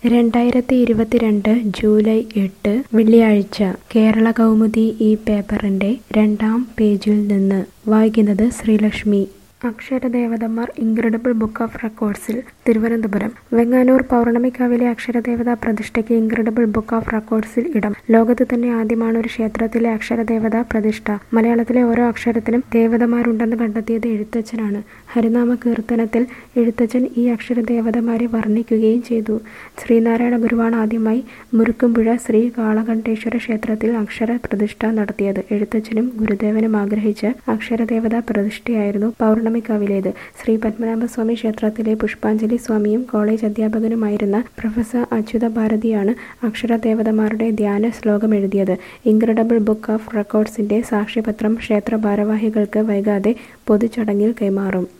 രണ്ടായിരത്തി ഇരുപത്തിരണ്ട് ജൂലൈ എട്ട് വെള്ളിയാഴ്ച കേരള കൗമുദി ഈ പേപ്പറിന്റെ രണ്ടാം പേജിൽ നിന്ന് വായിക്കുന്നത് ശ്രീലക്ഷ്മി അക്ഷരദേവതമാർ ഇൻക്രെഡിബിൾ ബുക്ക് ഓഫ് റെക്കോർഡ്സിൽ തിരുവനന്തപുരം വെങ്ങാനൂർ പൗർണമിക്കാവിലെ അക്ഷരദേവതാ പ്രതിഷ്ഠയ്ക്ക് ഇൻക്രെഡിബിൾ ബുക്ക് ഓഫ് റെക്കോർഡ്സിൽ ഇടം ലോകത്ത് തന്നെ ആദ്യമാണ് ഒരു ക്ഷേത്രത്തിലെ അക്ഷരദേവതാ പ്രതിഷ്ഠ മലയാളത്തിലെ ഓരോ അക്ഷരത്തിനും ദേവതമാരുണ്ടെന്ന് കണ്ടെത്തിയത് എഴുത്തച്ഛനാണ് ഹരിനാമ കീർത്തനത്തിൽ എഴുത്തച്ഛൻ ഈ അക്ഷരദേവതമാരെ വർണ്ണിക്കുകയും ചെയ്തു ശ്രീനാരായണ ഗുരുവാണ് ആദ്യമായി മുരുക്കുംപുഴ ശ്രീ കാളകണ്ഠേശ്വര ക്ഷേത്രത്തിൽ അക്ഷര പ്രതിഷ്ഠ നടത്തിയത് എഴുത്തച്ഛനും ഗുരുദേവനും ആഗ്രഹിച്ച് അക്ഷരദേവതാ പ്രതിഷ്ഠയായിരുന്നു പൗർണമിക്കാവിലേത് ശ്രീ പത്മനാഭസ്വാമി ക്ഷേത്രത്തിലെ പുഷ്പാഞ്ജലി സ്വാമിയും കോളേജ് അധ്യാപകനുമായിരുന്ന പ്രൊഫസർ അച്യുത ഭാരതിയാണ് അക്ഷരദേവതമാരുടെ ധ്യാന ശ്ലോകം എഴുതിയത് ഇൻക്രെഡിബിൾ ബുക്ക് ഓഫ് റെക്കോർഡ്സിന്റെ സാക്ഷ്യപത്രം ക്ഷേത്ര ഭാരവാഹികൾക്ക് വൈകാതെ പൊതുചടങ്ങിൽ കൈമാറും